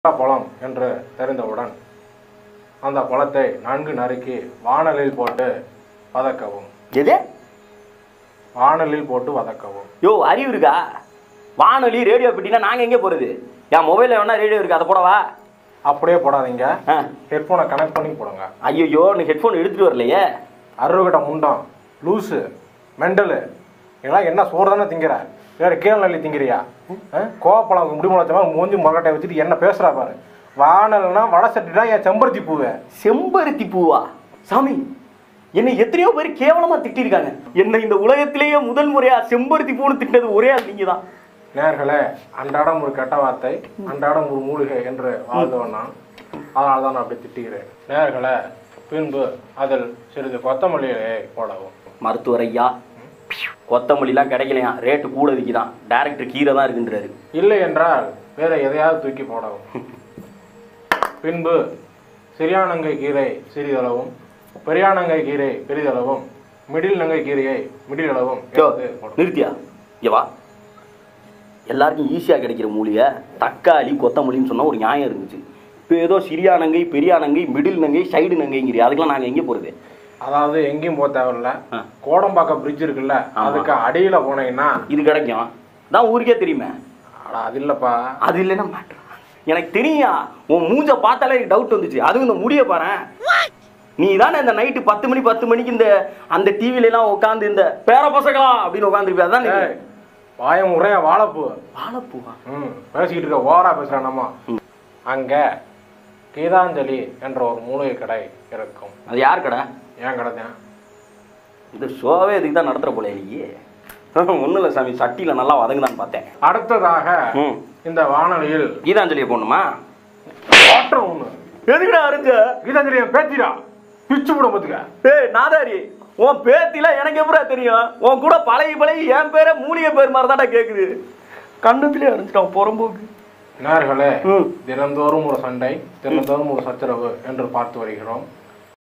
பழம் என்று தெரிந்தவுடன் அந்த பழத்தை நன்கு நறுக்கி வாணலில் போட்டு வதக்கவும் எது வாணலில் போட்டு வதக்கவும் யோ அறிவு இருக்கா வானொலி ரேடியோ பெட்டினா நாங்கள் எங்கே போகிறது என் மொபைலில் வேணா ரேடியோ இருக்குது அதை போடவா அப்படியே போடாதீங்க ஆ ஹெட்ஃபோனை கனெக்ட் பண்ணி போடுங்க ஐயோ நீ ஹெட்ஃபோன் எடுத்துகிட்டு வரலையே அறுவகிட்ட முண்டம் லூஸு மெண்டலு இதெல்லாம் என்ன சோறு தானே திங்கிற வேற கீழே நல்லி திங்கிறியா ஆ? கோவப்பழம் முடி முளைச்சமா மூஞ்சி முகட்டை வச்சுட்டு என்ன பேசுறா பாரு வானல்னா வடை சட்டினா என் செம்பருத்தி பூவே செம்பருத்தி பூவா சாமி என்னை எத்தனையோ பேர் கேவலமா திட்டிருக்காங்க என்னை இந்த உலகத்திலேயே முதல் முறையா செம்பருத்தி பூன்னு திட்டினது ஒரே ஆள் நீங்க தான் நேர்களே அன்றாடம் ஒரு கெட்ட வார்த்தை அன்றாடம் ஒரு மூலிகை என்று வாழ்ந்தவன் நான் அதனால தான் நான் அப்படி திட்டுகிறேன் நேர்களே பின்பு அதில் சிறிது கொத்தமல்லியை போடவும் மருத்துவர் ஐயா கொத்தமல்லிலாம் கிடைக்கலையா ரேட்டு கூட விற்கிதான் டேரக்டர் கீரை தான் இருக்குன்றாரு இல்லை என்றால் வேற எதையாவது தூக்கி போடவும் பின்பு சிறியானங்கை கீரை சிறிதளவும் பெரியானங்கை கீரை பெரிதளவும் மிடில் நங்கை கீரையை மிடில் அளவும் யோ, எடுத்து போடவும். நிறுத்தியா இங்க வா எல்லாருக்கும் ஈஸியாக கிடைக்கிற மூலிகை தக்காளி கொத்தமல்லின்னு சொன்னா ஒரு நியாயம் இருந்துச்சு இப்போ ஏதோ சிறியா நங்கை பெரியா நங்கை மிடில் நங்கை சைடு நங்கைங்கிற அதுக்கெல்லாம் நாங்கள் எங்கே போகிறது அதாவது எங்கேயும் போக தேவையில்ல ஆ. கோடம்பாக்கம் பிரிட்ஜ் இருக்குல்ல ஆமா. அதுக்கு அடியில போனீங்கன்னா இது கிடைக்கும் தான் ஊருக்கே தெரியுமே அட, அது இல்லப்பா அது இல்லைன்னா மாட்டேன் எனக்கு தெரியா உன் மூஞ்ச பார்த்தாலே எனக்கு டவுட் வந்துச்சு அதுவும் இந்த முடிய பாரு நீ தானே இந்த நைட்டு பத்து மணி பத்து மணிக்கு இந்த அந்த டிவில எல்லாம் உட்காந்து இந்த பேர பசங்களா அப்படின்னு உட்காந்துருப்பியா அதான் ஏய், வாயம் உரைய வாழைப்பூ வாழைப்பூவா ம் பேசிக்கிட்டு இருக்க ஓவரா பேசுறேன் நம்ம அங்க கீதாஞ்சலி என்ற ஒரு மூலிகை கடை இருக்கும் அது யார் கடை ஏன் கடை தான் இந்த ஷோவே இதுக்கு தான் நடத்துற போல இன்னைக்கு ஒன்றும் இல்லை சாமி சட்டியில் நல்லா வதங்குதான்னு பார்த்தேன் அடுத்ததாக ம் இந்த வானொலியில் கீதாஞ்சலியை போடணுமா வாட்டர் ஒண்ணு எதுக்குடா அரைஞ்ச கீதாஞ்சலி என் பேத்திடா பிச்சு விட பத்துக்க ஏய் நாதாரி உன் பேத்திலாம் எனக்கு எப்படா தெரியும் உன் கூட பழகி பழகி என் பேரை மூலிகை பேர் மாதிரி தான்டா கேட்குது கண்ணத்திலே அரைஞ்சிட்டான் புறம்போக்கு நேர்களே ம் தினந்தோறும் ஒரு சண்டை தினந்தோறும் ஒரு சச்சரவு என்று பார்த்து வருகிறோம்